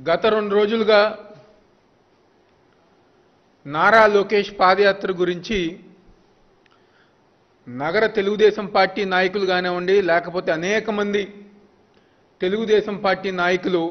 గత రెండు రోజులుగా నారా లోకేష్ పాదయాత్ర గురించి నగర తెలుగుదేశం పార్టీ నాయకులు కానివ్వండి లేకపోతే అనేక మంది తెలుగుదేశం పార్టీ నాయకులు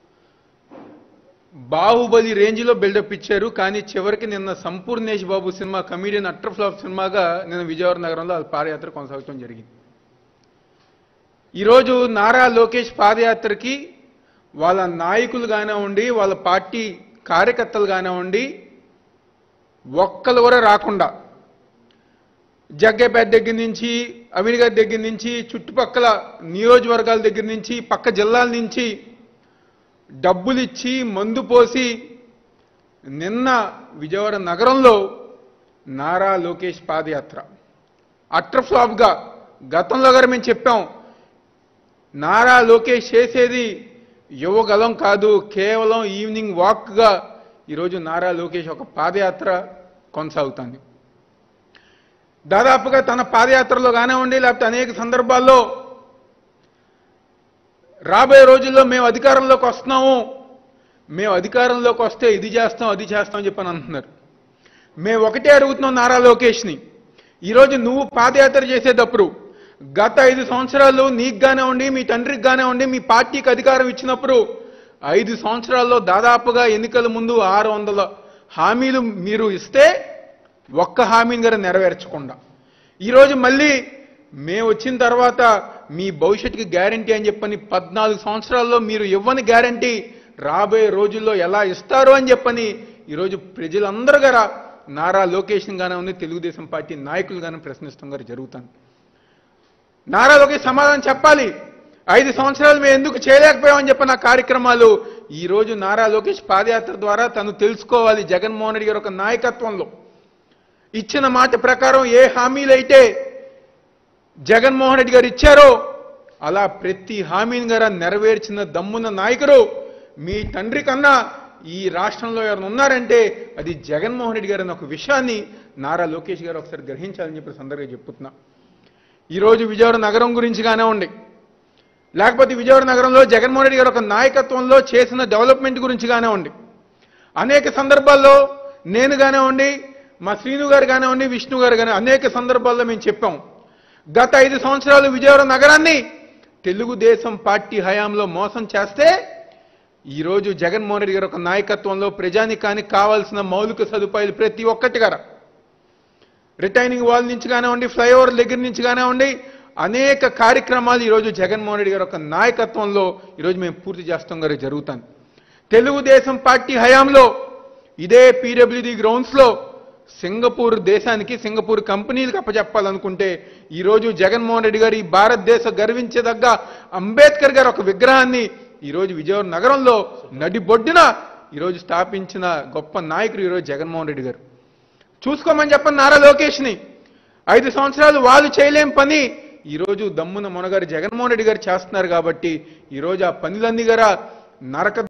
బాహుబలి రేంజ్లో బిల్డప్ ఇచ్చారు కానీ చివరికి నిన్న Sampoornesh Babu cinema comedian utter flop సినిమాగా నిన్న విజయవాడ నగరంలో ఆ పాదయాత్ర కొనసాగటం జరిగింది ఈరోజు నారా లోకేష్ పాదయాత్రకి వాళ్ళ నాయకులు కానివ్వండి వాళ్ళ పార్టీ కార్యకర్తలు కానివ్వండి ఒక్కరు కూడా రాకుండా జగ్గేపేట దగ్గర నుంచి అమీర్గారి దగ్గర నుంచి చుట్టుపక్కల నియోజకవర్గాల దగ్గర నుంచి పక్క జిల్లాల నుంచి డబ్బులు ఇచ్చి మందు పోసి నిన్న విజయవాడ నగరంలో నారా లోకేష్ పాదయాత్ర అట్టర్ ఫ్లాప్గా గతంలో గారు మేము చెప్పాం నారా లోకేష్ చేసేది యువగలం కాదు కేవలం ఈవినింగ్ వాక్గా ఈరోజు నారా లోకేష్ ఒక పాదయాత్ర కొనసాగుతుంది దాదాపుగా తన పాదయాత్రలో కానివ్వండి లేకపోతే అనేక సందర్భాల్లో రాబోయే రోజుల్లో మేము అధికారంలోకి వస్తున్నాము మేము అధికారంలోకి వస్తే ఇది చేస్తాం అది చేస్తాం అని చెప్పని అంటున్నారు మేము ఒకటే అడుగుతున్నాం నారా లోకేష్ని ఈరోజు నువ్వు పాదయాత్ర చేసేటప్పుడు గత ఐదు సంవత్సరాలు నీకు కానివ్వండి మీ తండ్రికి కానివ్వండి మీ పార్టీకి అధికారం ఇచ్చినప్పుడు ఐదు సంవత్సరాల్లో దాదాపుగా ఎన్నికల ముందు ఆరు వందల హామీలు మీరు ఇస్తే ఒక్క హామీని గారు నెరవేర్చకుండా ఈరోజు మళ్ళీ మేము వచ్చిన తర్వాత మీ భవిష్యత్తుకి గ్యారంటీ అని చెప్పని పద్నాలుగు సంవత్సరాల్లో మీరు ఇవ్వని గ్యారంటీ రాబోయే రోజుల్లో ఎలా ఇస్తారు అని చెప్పని ఈరోజు ప్రజలందరూ గారా నారా లోకేష్ని గానే ఉంది తెలుగుదేశం పార్టీ నాయకులు గానే ప్రశ్నిస్తాం గారు జరుగుతాను నారా లోకేష్ సమాధానం చెప్పాలి ఐదు సంవత్సరాలు మేము ఎందుకు చేయలేకపోయామని చెప్పిన కార్యక్రమాలు ఈ రోజు నారా లోకేష్ పాదయాత్ర ద్వారా తను తెలుసుకోవాలి జగన్మోహన్ రెడ్డి గారి ఒక నాయకత్వంలో ఇచ్చిన మాట ప్రకారం ఏ హామీలైతే జగన్మోహన్ రెడ్డి గారు ఇచ్చారో అలా ప్రతి హామీని గారు నెరవేర్చిన దమ్మున్న నాయకుడు మీ తండ్రి కన్నా ఈ రాష్ట్రంలో ఎవరైనా ఉన్నారంటే అది జగన్మోహన్ రెడ్డి గారు అన్న ఒక విషయాన్ని నారా లోకేష్ గారు ఒకసారి గ్రహించాలని చెప్పి సందర్భంగా చెప్తున్నా ఈరోజు విజయవాడ నగరం గురించి కానివ్వండి లేకపోతే విజయవాడ నగరంలో జగన్మోహన్ రెడ్డి గారు ఒక నాయకత్వంలో చేసిన డెవలప్మెంట్ గురించి కానివ్వండి అనేక సందర్భాల్లో నేను కానివ్వండి మా శ్రీను గారు కానివ్వండి విష్ణు గారు కానీ అనేక సందర్భాల్లో మేము చెప్పాం గత ఐదు సంవత్సరాలు విజయవాడ నగరాన్ని తెలుగుదేశం పార్టీ హయాంలో మోసం చేస్తే ఈరోజు జగన్మోహన్ రెడ్డి గారు ఒక నాయకత్వంలో ప్రజానికానికి కావాల్సిన మౌలిక సదుపాయాలు ప్రతి ఒక్కటి గారా రిటైనింగ్ వాల్ నుంచి కానివ్వండి ఫ్లైఓవర్ దగ్గర నుంచి కానివ్వండి అనేక కార్యక్రమాలు ఈరోజు జగన్మోహన్ రెడ్డి గారి యొక్క నాయకత్వంలో ఈరోజు మేము పూర్తి చేస్తాం గారు జరుగుతాను తెలుగుదేశం పార్టీ హయాంలో ఇదే పీడబ్ల్యూడి గ్రౌండ్స్లో సింగపూర్ దేశానికి సింగపూర్ కంపెనీలకు అప్పచెప్పాలనుకుంటే ఈరోజు జగన్మోహన్ రెడ్డి గారు ఈ భారతదేశ గర్వించదగ్గ అంబేద్కర్ గారు ఒక విగ్రహాన్ని ఈరోజు విజయవాడ నగరంలో నడిబొడ్డున ఈరోజు స్థాపించిన గొప్ప నాయకుడు ఈరోజు జగన్మోహన్ రెడ్డి గారు చూసుకోమని చెప్పండి నారా లోకేష్ని ఐదు సంవత్సరాలు వాళ్ళు చేయలేం పని ఈరోజు దమ్మున మొనగారు జగన్మోహన్ రెడ్డి గారు చేస్తున్నారు కాబట్టి ఈరోజు ఆ పనులన్నీ గారా నరక